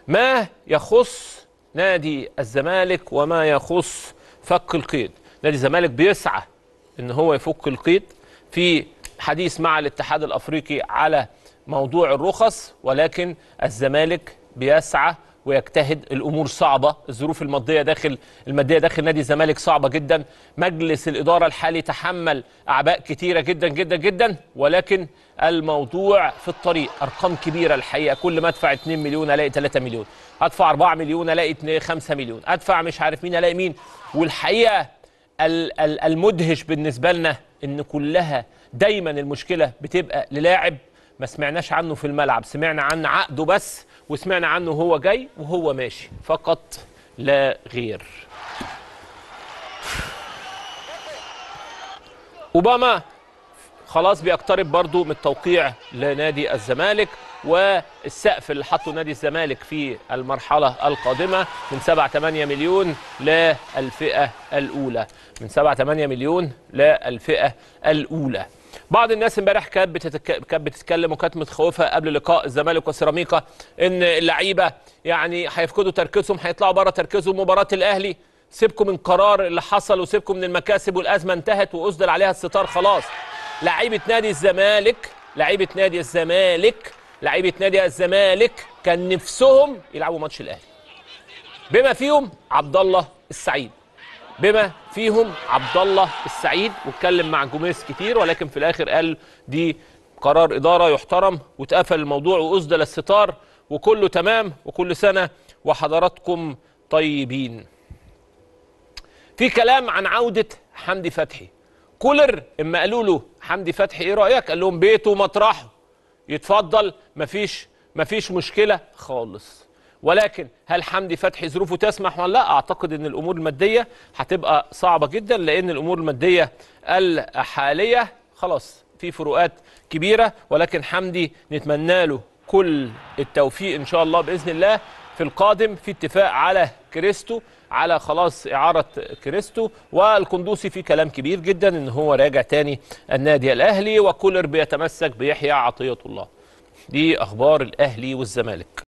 ما يخص نادي الزمالك وما يخص فك القيد نادي الزمالك بيسعى ان هو يفك القيد في حديث مع الاتحاد الافريقي على موضوع الرخص ولكن الزمالك بيسعى ويجتهد الامور صعبه الظروف الماديه داخل الماديه داخل نادي الزمالك صعبه جدا مجلس الاداره الحالي تحمل اعباء كتيره جدا جدا جدا ولكن الموضوع في الطريق ارقام كبيره الحقيقه كل ما ادفع 2 مليون الاقي 3 مليون ادفع 4 مليون الاقي 5 مليون ادفع مش عارف مين الاقي مين والحقيقه ال- ال- المدهش بالنسبه لنا ان كلها دايما المشكله بتبقى للاعب ما سمعناش عنه في الملعب سمعنا عن عقده بس وسمعنا عنه هو جاي وهو ماشي فقط لا غير اوباما خلاص بيقترب برضو من التوقيع لنادي الزمالك والسقف اللي حطه نادي الزمالك في المرحلة القادمة من 7 8 مليون للفئة الأولى من 7 8 مليون للفئة الأولى بعض الناس امبارح كانت بتتك... كانت بتتكلم وكانت متخوفه قبل لقاء الزمالك وسيراميكا ان اللعيبه يعني هيفقدوا تركيزهم هيطلعوا بره تركيزهم مباراه الاهلي سيبكم من قرار اللي حصل وسيبكم من المكاسب والازمه انتهت واسدل عليها الستار خلاص لعيبه نادي الزمالك لعيبه نادي الزمالك لعيبه نادي الزمالك كان نفسهم يلعبوا ماتش الاهلي بما فيهم عبد الله السعيد بما فيهم عبد الله السعيد واتكلم مع جوميز كتير ولكن في الاخر قال دي قرار اداره يحترم واتقفل الموضوع واسدل الستار وكله تمام وكل سنه وحضراتكم طيبين. في كلام عن عوده حمدي فتحي. كولر اما قالوا له حمدي فتحي ايه رايك؟ قال لهم بيته مطرحه يتفضل مفيش مفيش مشكله خالص. ولكن هل حمدي فتحي ظروفه تسمح ولا لا اعتقد ان الامور الماديه هتبقى صعبه جدا لان الامور الماديه الحاليه خلاص في فروقات كبيره ولكن حمدي نتمنى له كل التوفيق ان شاء الله باذن الله في القادم في اتفاق على كريستو على خلاص اعاره كريستو والقندوسي في كلام كبير جدا ان هو راجع تاني النادي الاهلي وكولر بيتمسك بيحيى عطيه الله دي اخبار الاهلي والزمالك